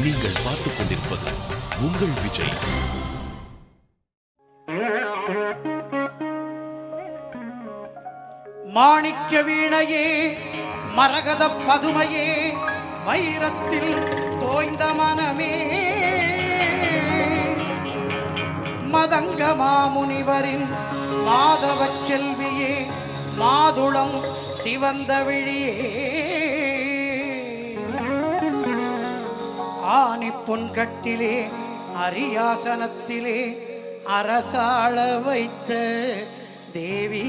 நீங்கள் பார்த்துக் கொண்டிருப்பது உங்கள் விஜய் மாணிக்க வீணையே மரகத பதுமையே வைரத்தில் தோய்ந்த மனமே மதங்க மாமுனிவரின் மாதவ செல்வியே மாதுளம் சிவந்த விழியே ஆனி பொன்கட்டிலே அரியாசனத்திலே அரசாள வைத்த தேவி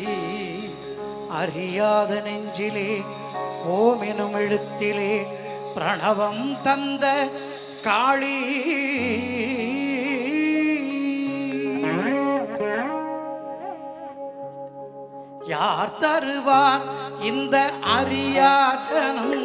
அறியாத நெஞ்சிலே ஓமெனும் எழுத்திலே பிரணவம் தந்த காளி யார் தருவார் இந்த அரியாசனம்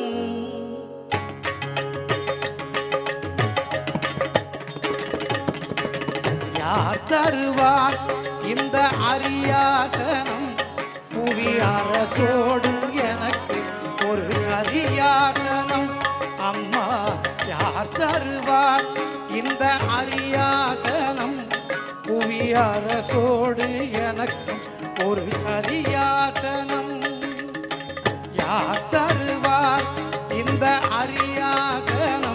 யார் தருவார் இந்த அரியாசனம் புவி அரசோடும் எனக்கு ஒரு சரியாசனம் அம்மா யார் தருவார் இந்த அரியாசனம் புவி அரசோடு எனக்கு ஒரு சரியாசனம் யார் தருவார் இந்த அரியாசனம்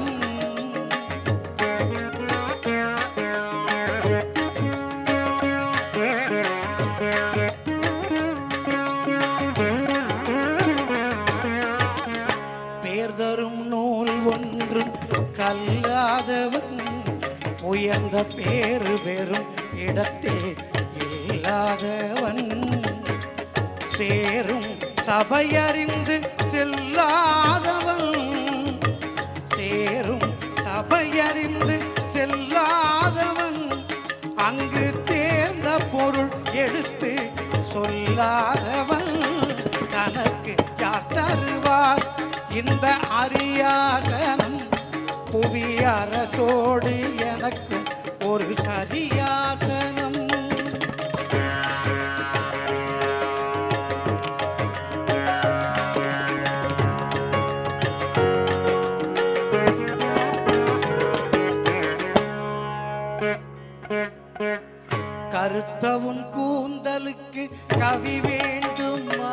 பேர் தரும் நூல் ஒன்றும் கல்லாதவன் உயர்ந்த பேரு பெறும் இடத்தில் இல்லாதவன் சேரும் சபையறிந்து செல்லாதவன் சேரும் சபையறிந்து செல்லாதவன் அங்கு தேர்ந்த பொருள் எடுத்து சொல்லாதவன் தனக்கு யார் தருவார் இந்த அரியாசனம் புவி அரசோடு எனக்கு ஒரு சரியாசனம் கருத்தவுன் கூந்தலுக்கு கவி வேண்டுமா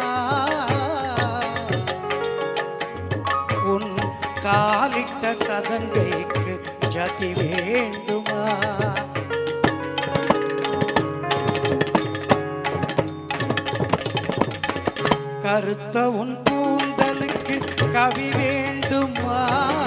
உன் காலிட்ட சதங்கைக்கு ஜதி வேண்டுமா கருத்த உன் கூந்தலுக்கு கவி வேண்டுமா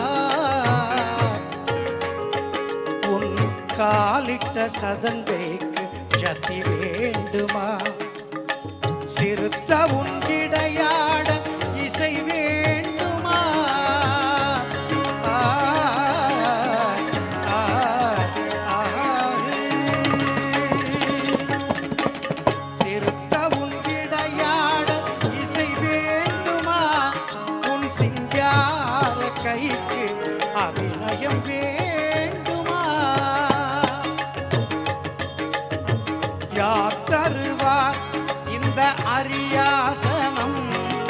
உன் காலிட்ட சதங்கைக்கு ஜதி வேண்டுமா சிறுத்த உன் கிடையாட இசை வேண்டுமா ஆ, ஆ, ஆ. சிறுத்த உன் கிடையாட இசை வேண்டுமா உன் சிங்கார கைக்கு அபிநயம் வேண்டுமா யார் தருவார் இந்த அரியாசனம்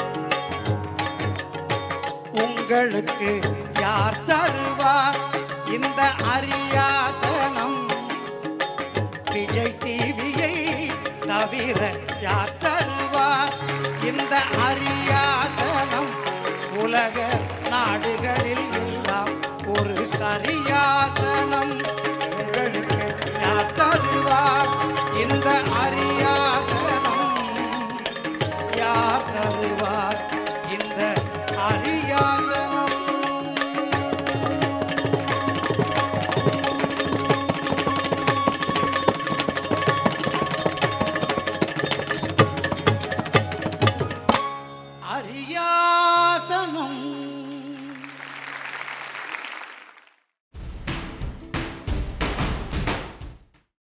உங்களுக்கு யார் தருவார் இந்த அரியாசனம் விஜய் டிவியை தவிர யார் தருவார் இந்த அரியாசனம் உலக நாடுகளில் எல்லாம் ஒரு சரியாசனம் உங்களுக்கு யார் தருவார் இந்த அரியாசனம் யார் தருவார் இந்த அரியாசனம் அரியாசனம்